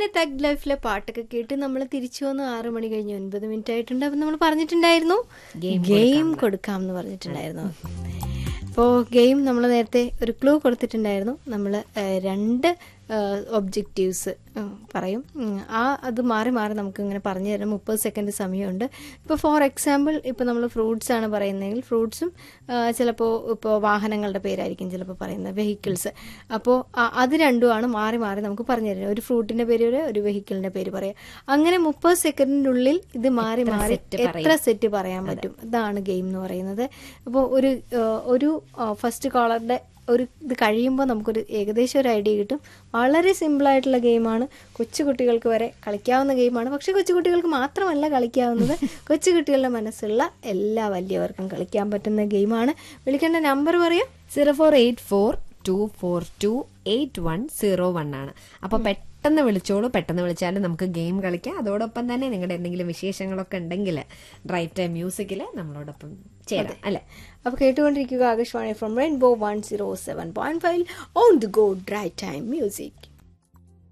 അങ്ങനെ തഗ് ലൈഫിലെ പാട്ടൊക്കെ കേട്ട് നമ്മൾ തിരിച്ചു വന്നു ആറു മണി കഴിഞ്ഞ് ഒൻപത് മിനിറ്റ് ആയിട്ടുണ്ട് അപ്പം നമ്മൾ പറഞ്ഞിട്ടുണ്ടായിരുന്നു ഗെയിം കൊടുക്കാം എന്ന് പറഞ്ഞിട്ടുണ്ടായിരുന്നു അപ്പോൾ ഗെയിം നമ്മൾ നേരത്തെ ഒരു ക്ലൂ കൊടുത്തിട്ടുണ്ടായിരുന്നു നമ്മൾ രണ്ട് ഒബ്ജക്റ്റീവ്സ് പറയും ഉം, ആ അത് മാറി മാറി നമുക്ക് ഇങ്ങനെ പറഞ്ഞു തരാം മുപ്പത് സെക്കൻഡ് സമയമുണ്ട് ഇപ്പോൾ ഫോർ എക്സാമ്പിൾ ഇപ്പോൾ നമ്മൾ ഫ്രൂട്ട്സ് ആണ് പറയുന്നതെങ്കിൽ ഫ്രൂട്ട്സും ചിലപ്പോൾ ഇപ്പോൾ വാഹനങ്ങളുടെ പേരായിരിക്കും ചിലപ്പോൾ പറയുന്നത് വെഹിക്കിൾസ് അപ്പോൾ അത് രണ്ടുമാണ് മാറി മാറി നമുക്ക് പറഞ്ഞു തരുന്നത് ഒരു ഫ്രൂട്ടിൻ്റെ പേര് പറയാം ഒരു വെഹിക്കിളിൻ്റെ പേര് പറയാം അങ്ങനെ മുപ്പത് സെക്കൻഡിനുള്ളിൽ ഇത് മാറി മാറി എത്ര സെറ്റ് പറയാൻ പറ്റും ഇതാണ് ഗെയിം എന്ന് പറയുന്നത് അപ്പോൾ ഒരു ആ, ഒരു ഫസ്റ്റ് കോളറുടെ ഒരു ഇത് കഴിയുമ്പോൾ നമുക്കൊരു ഏകദേശം ഒരു ഐഡിയ കിട്ടും വളരെ സിമ്പിളായിട്ടുള്ള ഗെയിമാണ് കൊച്ചുകുട്ടികൾക്ക് വരെ കളിക്കാവുന്ന ഗെയിമാണ് പക്ഷെ കൊച്ചുകുട്ടികൾക്ക് മാത്രമല്ല കളിക്കാവുന്നത് കൊച്ചുകുട്ടികളുടെ മനസ്സുള്ള എല്ലാ വലിയവർക്കും കളിക്കാൻ പറ്റുന്ന ഗെയിമാണ് വിളിക്കേണ്ട നമ്പർ പറയാം zero four eight four two four two eight one zero one ആണ് അപ്പൊ പെട്ടെന്ന് വിളിച്ചോളൂ പെട്ടെന്ന് വിളിച്ചാലും നമുക്ക് ഗെയിം കളിക്കാം അതോടൊപ്പം തന്നെ നിങ്ങളുടെ എന്തെങ്കിലും വിശേഷങ്ങളൊക്കെ ഉണ്ടെങ്കിൽ ഡ്രൈവ് ടൈം മ്യൂസിക്കിൽ നമ്മളോടൊപ്പം ചേരാം അല്ലെ അപ്പോൾ കേട്ടുകൊണ്ടിരിക്കുക Akashvani from rainbow one zero seven point five on the go drive time music